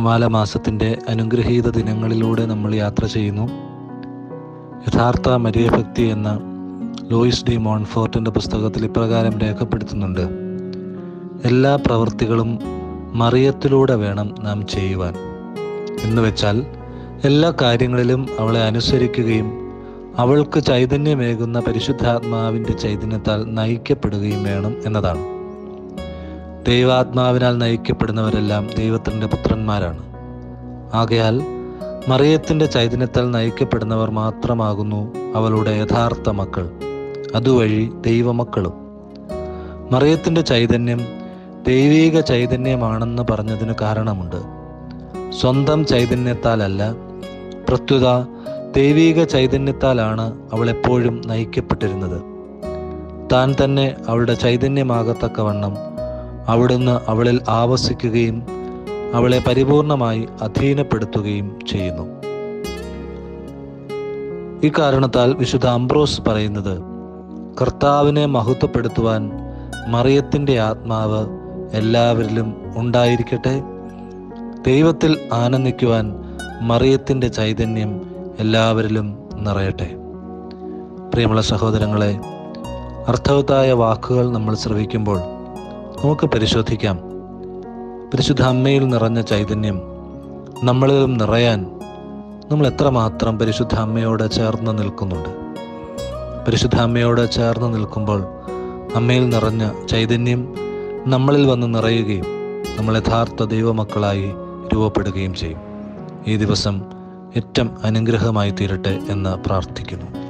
ജപമാല മാസത്തിൻ്റെ അനുഗ്രഹീത ദിനങ്ങളിലൂടെ നമ്മൾ യാത്ര ചെയ്യുന്നു യഥാർത്ഥ മരിയഭക്തി എന്ന ലൂയിസ് ഡി മോൺഫോർട്ടിൻ്റെ പുസ്തകത്തിൽ ഇപ്രകാരം രേഖപ്പെടുത്തുന്നുണ്ട് എല്ലാ പ്രവൃത്തികളും മറിയത്തിലൂടെ വേണം നാം ചെയ്യുവാൻ എന്ന് വെച്ചാൽ എല്ലാ കാര്യങ്ങളിലും അവളെ അനുസരിക്കുകയും അവൾക്ക് ചൈതന്യമേകുന്ന പരിശുദ്ധാത്മാവിൻ്റെ ചൈതന്യത്താൽ നയിക്കപ്പെടുകയും വേണം എന്നതാണ് ദൈവാത്മാവിനാൽ നയിക്കപ്പെടുന്നവരെല്ലാം ദൈവത്തിൻ്റെ പുത്രന്മാരാണ് ആകയാൽ മറിയത്തിൻ്റെ ചൈതന്യത്താൽ നയിക്കപ്പെടുന്നവർ മാത്രമാകുന്നു അവളുടെ യഥാർത്ഥ മക്കൾ അതുവഴി ദൈവമക്കളും മറിയത്തിൻ്റെ ചൈതന്യം ദൈവീക ചൈതന്യമാണെന്ന് പറഞ്ഞതിന് കാരണമുണ്ട് സ്വന്തം ചൈതന്യത്താലല്ല പ്രത്യുത ദൈവീക ചൈതന്യത്താലാണ് അവൾ എപ്പോഴും നയിക്കപ്പെട്ടിരുന്നത് താൻ തന്നെ അവളുടെ ചൈതന്യമാകത്തക്കവണ്ണം അവിടുന്ന് അവളിൽ ആവസിക്കുകയും അവളെ പരിപൂർണമായി അധീനപ്പെടുത്തുകയും ചെയ്യുന്നു ഇക്കാരണത്താൽ വിശുദ്ധ അംബ്രോസ് പറയുന്നത് കർത്താവിനെ മഹത്വപ്പെടുത്തുവാൻ മറിയത്തിൻ്റെ ആത്മാവ് എല്ലാവരിലും ഉണ്ടായിരിക്കട്ടെ ദൈവത്തിൽ ആനന്ദിക്കുവാൻ മറിയത്തിൻ്റെ ചൈതന്യം എല്ലാവരിലും നിറയട്ടെ പ്രിയമുള്ള സഹോദരങ്ങളെ അർത്ഥവത്തായ വാക്കുകൾ നമ്മൾ ശ്രവിക്കുമ്പോൾ നമുക്ക് പരിശോധിക്കാം പരിശുദ്ധ അമ്മയിൽ നിറഞ്ഞ ചൈതന്യം നമ്മളിലും നിറയാൻ നമ്മൾ എത്രമാത്രം പരിശുദ്ധ അമ്മയോട് ചേർന്ന് നിൽക്കുന്നുണ്ട് പരിശുദ്ധ അമ്മയോട് ചേർന്ന് നിൽക്കുമ്പോൾ അമ്മയിൽ നിറഞ്ഞ ചൈതന്യം നമ്മളിൽ വന്ന് നിറയുകയും നമ്മൾ യഥാർത്ഥ ദൈവമക്കളായി രൂപപ്പെടുകയും ചെയ്യും ഈ ദിവസം ഏറ്റവും അനുഗ്രഹമായി തീരട്ടെ എന്ന് പ്രാർത്ഥിക്കുന്നു